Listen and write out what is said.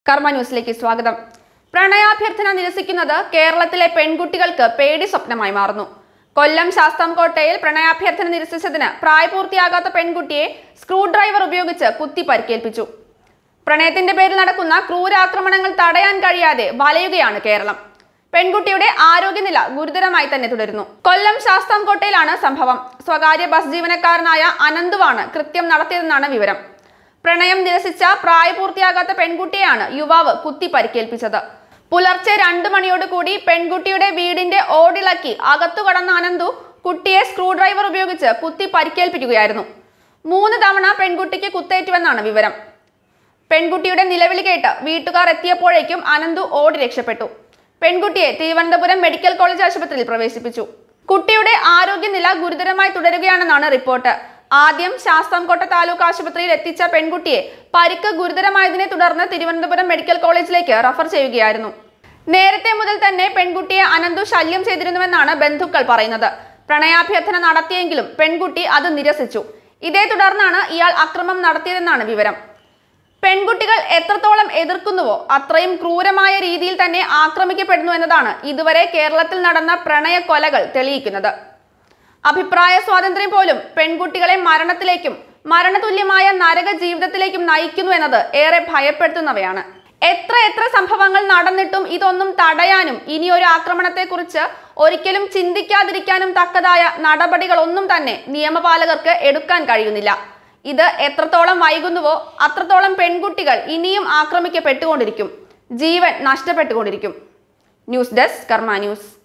കർമ്മ ന്യൂസിലേക്ക് സ്വാഗതം പ്രണയാഭ്യർത്ഥന നിരസിക്കുന്നത് കേരളത്തിലെ പെൺകുട്ടികൾക്ക് പേടി സ്വപ്നമായി മാറുന്നു കൊല്ലം ശാസ്താംകോട്ടയിൽ പ്രണയാഭ്യർത്ഥന നിരസിച്ചതിന് പ്രായപൂർത്തിയാകാത്ത പെൺകുട്ടിയെ സ്ക്രൂ ഡ്രൈവർ ഉപയോഗിച്ച് കുത്തി പരിക്കേൽപ്പിച്ചു പ്രണയത്തിന്റെ പേരിൽ നടക്കുന്ന ക്രൂരാക്രമണങ്ങൾ തടയാൻ കഴിയാതെ വലയുകയാണ് കേരളം പെൺകുട്ടിയുടെ ആരോഗ്യനില ഗുരുതരമായി തന്നെ തുടരുന്നു കൊല്ലം ശാസ്താംകോട്ടയിലാണ് സംഭവം സ്വകാര്യ ബസ് ജീവനക്കാരനായ അനന്തുവാണ് കൃത്യം നടത്തിയതെന്നാണ് വിവരം പ്രണയം നിരസിച്ച പ്രായപൂർത്തിയാകാത്ത പെൺകുട്ടിയെയാണ് യുവാവ് കുത്തി പരിക്കേൽപ്പിച്ചത് പുലർച്ചെ രണ്ടു മണിയോട് കൂടി പെൺകുട്ടിയുടെ വീടിന്റെ ഓടിളക്കി അകത്തു കടന്ന അനന്തു കുട്ടിയെ സ്ക്രൂ ഡ്രൈവർ ഉപയോഗിച്ച് കുത്തി പരിക്കേൽപ്പിക്കുകയായിരുന്നു മൂന്ന് തവണ പെൺകുട്ടിക്ക് കുത്തേറ്റുവെന്നാണ് വിവരം പെൺകുട്ടിയുടെ നിലവിളി കേട്ട് വീട്ടുകാർ എത്തിയപ്പോഴേക്കും അനന്തു ഓടി രക്ഷപ്പെട്ടു പെൺകുട്ടിയെ തിരുവനന്തപുരം മെഡിക്കൽ കോളേജ് ആശുപത്രിയിൽ പ്രവേശിപ്പിച്ചു കുട്ടിയുടെ ആരോഗ്യനില ഗുരുതരമായി തുടരുകയാണെന്നാണ് റിപ്പോർട്ട് ആദ്യം ശാസ്താംകോട്ട താലൂക്ക് ആശുപത്രിയിൽ എത്തിച്ച പെൺകുട്ടിയെ പരിക്ക് ഗുരുതരമായതിനെ തുടർന്ന് തിരുവനന്തപുരം മെഡിക്കൽ കോളേജിലേക്ക് റഫർ ചെയ്യുകയായിരുന്നു നേരത്തെ മുതൽ തന്നെ പെൺകുട്ടിയെ അനന്തു ശല്യം ചെയ്തിരുന്നുവെന്നാണ് ബന്ധുക്കൾ പറയുന്നത് പ്രണയാഭ്യർത്ഥന നടത്തിയെങ്കിലും പെൺകുട്ടി അത് നിരസിച്ചു ഇതേ തുടർന്നാണ് ഇയാൾ അക്രമം നടത്തിയതെന്നാണ് വിവരം പെൺകുട്ടികൾ എത്രത്തോളം എതിർക്കുന്നുവോ അത്രയും ക്രൂരമായ രീതിയിൽ തന്നെ ആക്രമിക്കപ്പെടുന്നു എന്നതാണ് ഇതുവരെ കേരളത്തിൽ നടന്ന പ്രണയ കൊലകൾ തെളിയിക്കുന്നത് അഭിപ്രായ സ്വാതന്ത്ര്യം പോലും പെൺകുട്ടികളെ മരണത്തിലേക്കും മരണതുല്യമായ നരക ജീവിതത്തിലേക്കും നയിക്കുന്നു എന്നത് ഏറെ ഭയപ്പെടുത്തുന്നവയാണ് എത്ര എത്ര സംഭവങ്ങൾ നടന്നിട്ടും ഇതൊന്നും തടയാനും ഇനി ഒരു ആക്രമണത്തെക്കുറിച്ച് ഒരിക്കലും ചിന്തിക്കാതിരിക്കാനും തക്കതായ നടപടികളൊന്നും തന്നെ നിയമപാലകർക്ക് എടുക്കാൻ കഴിയുന്നില്ല ഇത് എത്രത്തോളം വൈകുന്നുവോ അത്രത്തോളം പെൺകുട്ടികൾ ഇനിയും ആക്രമിക്കപ്പെട്ടുകൊണ്ടിരിക്കും ജീവൻ നഷ്ടപ്പെട്ടുകൊണ്ടിരിക്കും ന്യൂസ് ഡെസ്ക് കർമ്മ ന്യൂസ്